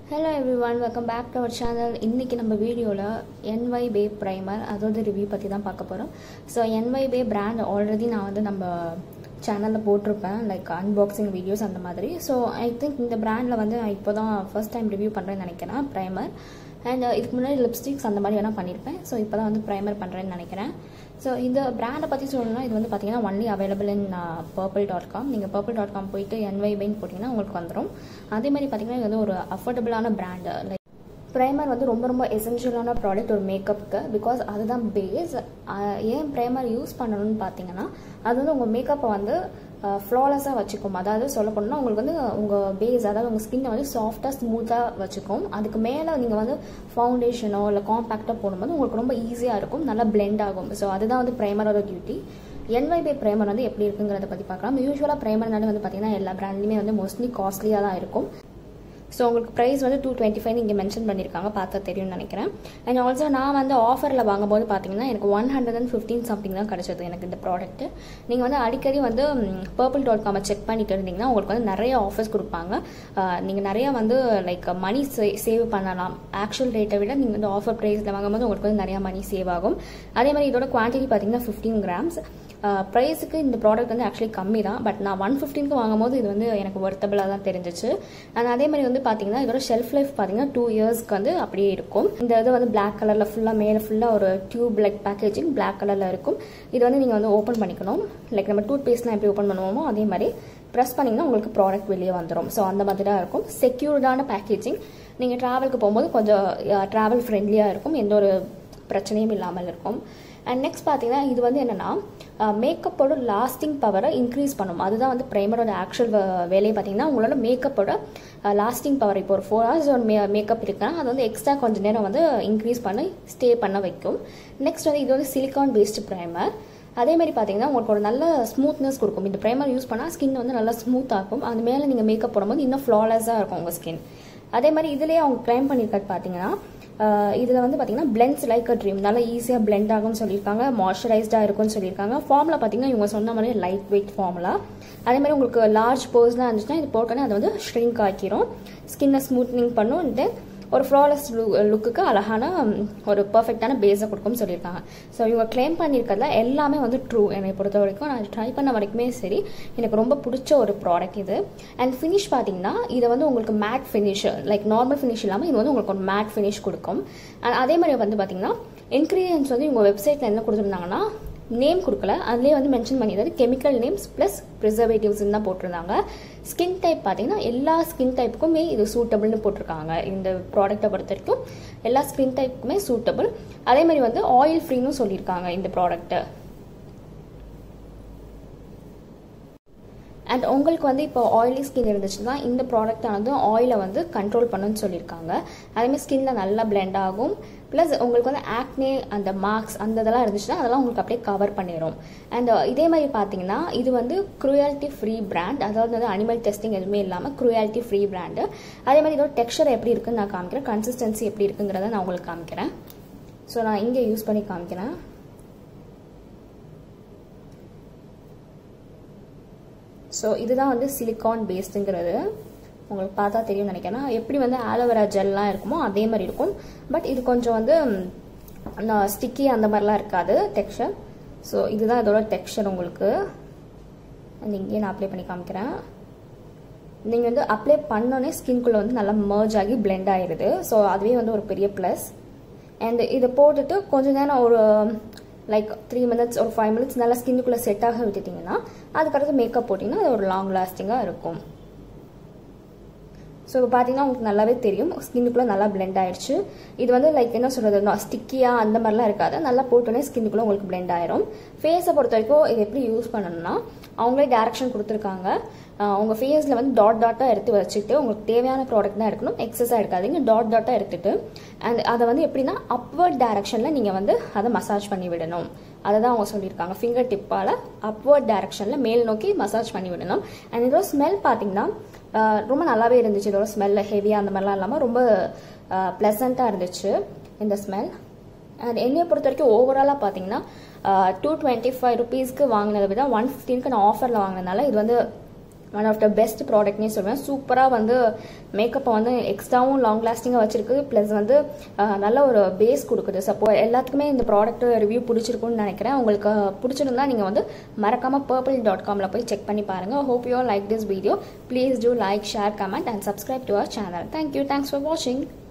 hello everyone welcome back to our channel இன்றைக்கி நம்ம வீடியோவில் என்ஒய் பே ப்ரைமர் அதோட ரிவ்யூ பற்றி தான் பார்க்க போகிறோம் so NY Bae brand already நான் வந்து நம்ம சேனலில் போட்டிருப்பேன் லைக் அன்பாக்சிங் வீடியோஸ் அந்த மாதிரி ஸோ ஐ திங்க் இந்த பிராண்டில் வந்து நான் இப்போ தான் ஃபர்ஸ்ட் டைம் ரிவ்யூ பண்ணுறேன்னு நினைக்கிறேன் ப்ரைமர் அண்ட் இதுக்கு முன்னாடி லிப்ஸ்டிக்ஸ் அந்த மாதிரி வேணால் பண்ணியிருப்பேன் ஸோ இப்போ தான் வந்து ப்ரைமர் பண்ணுறேன்னு நினைக்கிறேன் ஸோ இந்த பிராண்டை பற்றி சொல்லணும்னா இது வந்து பார்த்தீங்கன்னா only available in purple dot com நீங்கள் பர்பிள் டாட் காம் போயிட்டு என்ஒய்பைன்னு போட்டிங்கன்னா உங்களுக்கு வந்துடும் அதே மாதிரி பார்த்தீங்கன்னா இது வந்து ஒரு அஃபோர்டபுளான பிராண்டு லைக் ப்ரைமர் வந்து ரொம்ப ரொம்ப எசென்ஷியலான ப்ராடக்ட் ஒரு மேக்கப்புக்கு பிகாஸ் அதுதான் பேஸ் ஏன் ப்ரைமர் யூஸ் பண்ணணும்னு பார்த்தீங்கன்னா அது வந்து உங்கள் மேக்கப்பை வந்து ஃப்ளாலெஸ்ஸாக வச்சுக்கும் அதாவது சொல்ல போனோம்னா உங்களுக்கு வந்து உங்கள் பேஸ் அதாவது உங்கள் ஸ்கின்னை வந்து சாஃப்டாக ஸ்மூத்தாக வச்சுக்கும் அதுக்கு மேலே நீங்கள் வந்து ஃபவுண்டேஷனோ இல்லை காம்பேக்டாக போடும்போது உங்களுக்கு ரொம்ப ஈஸியாக இருக்கும் நல்லா பிளெண்ட் ஆகும் ஸோ அதுதான் வந்து ப்ரைமரோட டியூட்டி என்வைபே ப்ரைமர் வந்து எப்படி இருக்குங்கிறத பற்றி பார்க்கலாம் யூஸ்வலாக ப்ரைமர்னால வந்து பார்த்தீங்கன்னா எல்லா பிராண்ட்லையுமே வந்து மோஸ்ட்லி காஸ்ட்லியாக தான் இருக்கும் ஸோ உங்களுக்கு ப்ரைஸ் வந்து டூ டுவெண்ட்டி ஃபைவ் இங்கே மென்ஷன் பண்ணியிருக்காங்க பார்த்தா தெரியும்னு நினைக்கிறேன் அண்ட் ஆல்சோ நான் வந்து ஆஃபரில் வாங்கும்போது பார்த்தீங்கன்னா எனக்கு one hundred and fifteen something தான் கிடச்சது எனக்கு இந்த ப்ராடக்ட் நீங்கள் வந்து அடிக்கடி வந்து பர்பிள் டாட் காமை செக் பண்ணிட்டு இருந்தீங்கன்னா உங்களுக்கு வந்து நிறைய ஆஃபர்ஸ் கொடுப்பாங்க நீங்கள் நிறைய வந்து லைக் மணி சேவ் பண்ணலாம் ஆக்சுவல் ரேட்டை விட நீங்கள் வந்து ஆஃபர் ப்ரைஸில் வாங்கும்போது உங்களுக்கு வந்து நிறையா மணி சேவ் ஆகும் அதே மாதிரி இதோட குவான்டிட்டி பார்த்தீங்கன்னா ஃபிஃப்டீன் கிராம்ஸ் ப்ரைஸுக்கு இந்த ப்ராடக்ட் வந்து ஆக்சுவலி கம்மி தான் பட் நான் ஒன் ஃபிஃப்டீனுக்கு வாங்கும்போது இது வந்து எனக்கு ஒர்த்தபிளாக தான் தெரிஞ்சிச்சு அண்ட் அதே மாதிரி வந்து பார்த்தீங்கன்னா இதோட ஷெல்ஃப் லைஃப் பார்த்தீங்கன்னா டூ இயர்ஸ்க்கு வந்து அப்படியே இருக்கும் இந்த இது வந்து பிளாக் கலரில் ஃபுல்லாக மேலே ஃபுல்லாக ஒரு டியூப் லைக் பேக்கேஜிங் பிளாக் கலரில் இருக்கும் இது வந்து நீங்கள் வந்து ஓப்பன் பண்ணிக்கணும் லைக் நம்ம டூத் பேஸ்ட்லாம் எப்படி ஓப்பன் பண்ணுவோமோ அதே மாதிரி ப்ரெஸ் பண்ணிங்கன்னா உங்களுக்கு ப்ராடக்ட் வெளியே வந்துடும் ஸோ அந்த மாதிரி தான் இருக்கும் செக்யூர்டான பேக்கேஜிங் நீங்கள் ட்ராவலுக்கு போகும்போது கொஞ்சம் ட்ராவல் ஃப்ரெண்ட்லியாக இருக்கும் எந்த ஒரு பிரச்சனையும் இல்லாமல் இருக்கும் அண்ட் நெக்ஸ்ட் பார்த்தீங்கன்னா இது வந்து என்னென்னா மேக்கப்போட லாஸ்டிங் பவரை இன்க்ரீஸ் பண்ணும் அதுதான் வந்து ப்ரைமரோட ஆக்சுவல் வேலையை பார்த்தீங்கன்னா உங்களோட மேக்கப்போட லாஸ்டிங் பவர் இப்போ ஒரு ஃபோர் ஹவர்ஸ் ஒரு மே மேக்கப் இருக்குன்னா அது வந்து எக்ஸ்ட்ரா கொஞ்சம் நேரம் வந்து இன்க்ரீஸ் பண்ணி ஸ்டே பண்ண வைக்கும் நெக்ஸ்ட் வந்து இது வந்து சிலிக்கான் பேஸ்டு ப்ரைமர் அதே மாதிரி பார்த்தீங்கன்னா உங்களுக்கு ஒரு நல்ல ஸ்மூத்னஸ் கொடுக்கும் இந்த ப்ரைமர் யூஸ் பண்ணால் ஸ்கின் வந்து நல்லா ஸ்மூத் ஆகும் அது மேலே நீங்கள் மேக்கப் போடும்போது இன்னும் ஃப்ளாலெஸ்ஸாக இருக்கும் உங்கள் ஸ்கின் அதே மாதிரி இதுலேயே அவங்க கிளைம் பண்ணியிருக்கிறது பார்த்தீங்கன்னா இதில் வந்து பார்த்தீங்கன்னா பிளெண்ட்ஸ் லைக் அ ட்ரீம் நல்லா ஈஸியாக பிளெண்ட் ஆகும்னு சொல்லியிருக்காங்க மாய்ஸ்சரைஸ்டாக இருக்கும்னு சொல்லியிருக்காங்க ஃபார்மில் பார்த்தீங்கன்னா இவங்க சொன்ன மாதிரி லைட் வெயிட் ஃபார்முலா அதே மாதிரி உங்களுக்கு லார்ஜ் போர்ஸ்லாம் இருந்துச்சுன்னா இது போட்டோன்னே அது வந்து ஷ்ரிங்க் ஆக்கிரும் ஸ்கின்னை ஸ்மூத்னிங் பண்ணும் தென் ஒரு ஃப்ளாலஸ் லுக்குக்கு அழகான ஒரு பர்ஃபெக்டான பேஸை கொடுக்கும்னு சொல்லியிருக்காங்க ஸோ இவங்க கிளைம் பண்ணியிருக்கிறதுல எல்லாமே வந்து ட்ரூ என்னை பொறுத்த வரைக்கும் நான் ட்ரை பண்ண வரைக்குமே சரி எனக்கு ரொம்ப பிடிச்ச ஒரு ப்ராடக்ட் இது அண்ட் ஃபினிஷ் பார்த்தீங்கன்னா இதை வந்து உங்களுக்கு matte finish like normal finish இல்லாமல் இது வந்து உங்களுக்கு ஒரு மேட் ஃபினிஷ் கொடுக்கும் அண்ட் அதே மாதிரி வந்து பார்த்தீங்கன்னா இன்க்ரீடியன்ஸ் வந்து இவங்க வெப்சைட்டில் என்ன கொடுத்துருந்தாங்கன்னா நேம் கொடுக்கல அதுலேயே வந்து மென்ஷன் பண்ணியிருந்தது கெமிக்கல் நேம்ஸ் ப்ளஸ் ப்ரிசர்வேட்டிவ்ஸ் தான் போட்டிருந்தாங்க ஸ்கின் டைப் பார்த்தீங்கன்னா எல்லா ஸ்கின் டைப்புக்குமே இது சூட்டபிள்னு போட்டிருக்காங்க இந்த ப்ராடக்ட்டை பொறுத்த வரைக்கும் எல்லா ஸ்கின் டைப்புக்குமே சூட்டபிள் அதே மாதிரி வந்து ஆயில் ஃப்ரீன்னு சொல்லியிருக்காங்க இந்த ப்ராடக்ட்டை அண்ட் உங்களுக்கு வந்து இப்போ ஆயிலி ஸ்கின் இருந்துச்சுன்னா இந்த ப்ராடக்ட் வந்து ஆயிலை வந்து கண்ட்ரோல் பண்ணுன்னு சொல்லியிருக்காங்க அதேமாதிரி ஸ்கின்ல நல்லா பிளெண்ட் ஆகும் ப்ளஸ் உங்களுக்கு வந்து ஆக்னே அந்த மார்க்ஸ் அந்த இதெல்லாம் இருந்துச்சுன்னா அதெல்லாம் உங்களுக்கு அப்படியே கவர் பண்ணிடும் அண்ட் இதே மாதிரி பார்த்தீங்கன்னா இது வந்து க்ரூயாலிட்டி ஃப்ரீ பிராண்ட் அதாவது வந்து அனிமல் டெஸ்டிங் எதுவுமே இல்லாமல் க்ரூயாலிட்டி ஃப்ரீ பிராண்டு அதே மாதிரி இதோட டெக்ஸ்சர் எப்படி இருக்குன்னு நான் காமிக்கிறேன் கன்சிஸ்டன்சி எப்படி இருக்குங்கிறத நான் உங்களுக்கு காமிக்கிறேன் ஸோ நான் இங்கே யூஸ் பண்ணி காமிக்கிறேன் ஸோ இதுதான் வந்து சிலிக்கான் பேஸ்டுங்கிறது உங்களுக்கு பார்த்தா தெரியும்னு நினைக்கிறேன் எப்படி வந்து ஆலோவேரா ஜெல்லாம் இருக்குமோ அதே மாதிரி இருக்கும் பட் இது கொஞ்சம் வந்து ஸ்டிக்கி அந்த மாதிரிலாம் இருக்காது டெக்ஸ்சர் ஸோ இதுதான் இதோட டெக்ஸ்சர் உங்களுக்கு அந்த இங்கேயே நான் அப்ளை பண்ணி காமிக்கிறேன் நீங்கள் வந்து அப்ளை பண்ணோன்னே ஸ்கின்குள்ளே வந்து நல்லா மர்ஜ் ஆகி பிளெண்ட் ஆயிடுது ஸோ அதுவே வந்து ஒரு பெரிய ப்ளஸ் அண்ட் இதை போட்டுட்டு கொஞ்ச நேரம் ஒரு லைக் த்ரீ மினிட்ஸ் ஒரு ஃபைவ் மினிட்ஸ் நல்லா ஸ்கின்னுக்குள்ளே செட் ஆக விட்டுட்டிங்கன்னா அதுக்கடுத்து மேக்கப் போட்டிங்கன்னா அது ஒரு லாங் லாஸ்டிங்காக இருக்கும் ஸோ இப்போ பார்த்தீங்கன்னா உங்களுக்கு நல்லாவே தெரியும் ஸ்கின்னுக்குள்ளே நல்லா பிளெண்ட் ஆயிடுச்சு இது வந்து லைக் என்ன சொல்கிறது ஸ்டிக்கியாக அந்த மாதிரிலாம் இருக்காது நல்லா போட்டோன்னே ஸ்கின்னுக்குள்ளே உங்களுக்கு பிளெண்ட் ஆயிரும் ஃபேஸை பொறுத்த வரைக்கும் இது எப்படி யூஸ் பண்ணணும்னா அவங்களே டேரக்ஷன் கொடுத்துருக்காங்க உங்கள் ஃபேஸில் வந்து டாட் டாட்டாக எடுத்து வச்சுட்டு உங்களுக்கு தேவையான ப்ராடக்ட் தான் எடுக்கணும் எக்ஸஸாக எடுக்காதீங்க டாட் டாட்டாக எடுத்துட்டு அண்ட் அதை வந்து எப்படின்னா அப்வர்ட் டேரக்ஷனில் நீங்கள் வந்து அதை மசாஜ் பண்ணி விடணும் அதை தான் அவங்க சொல்லியிருக்காங்க ஃபிங்கர் டிப்பால் அப்வர்ட் டேரக்ஷனில் மேல் நோக்கி மசாஜ் பண்ணி விடணும் அண்ட் இதோட ஸ்மெல் பார்த்தீங்கன்னா ரொம்ப நல்லாவே இருந்துச்சு இதோட ஸ்மெல்ல ஹெவியாக அந்த மாதிரிலாம் இல்லாமல் ரொம்ப ப்ளசண்ட்டாக இருந்துச்சு இந்த ஸ்மெல் அண்ட் என்னையை பொறுத்த வரைக்கும் ஓவராலாக பார்த்தீங்கன்னா டூ டுவெண்ட்டி ஃபைவ் ருபீஸ்க்கு வாங்கினதை விட ஒன் ஃபிஃப்டீனுக்கு நான் ஆஃபரில் வாங்கினதுனால இது வந்து ஒன் ஆஃப் த பெஸ்ட் ப்ராடக்ட்னே சொல்லுவேன் சூப்பராக வந்து மேக்கப்பை வந்து எக்ஸ்ட்ராவும் லாங் லாஸ்டிங்காக வச்சிருக்கு ப்ளஸ் வந்து அஹ், நல்ல ஒரு பேஸ் கொடுக்குது சப்போ எல்லாத்துக்குமே இந்த ப்ராடக்ட் ரிவ்யூ பிடிச்சிருக்கும்னு நினைக்கிறேன் உங்களுக்கு பிடிச்சிருந்தா நீங்கள் வந்து மறக்காமல் பர்பிள் டாட் காமில் போய் செக் பண்ணி பாருங்கள் hope you like this video please do like share comment and subscribe to our channel thank you thanks for வாட்சிங்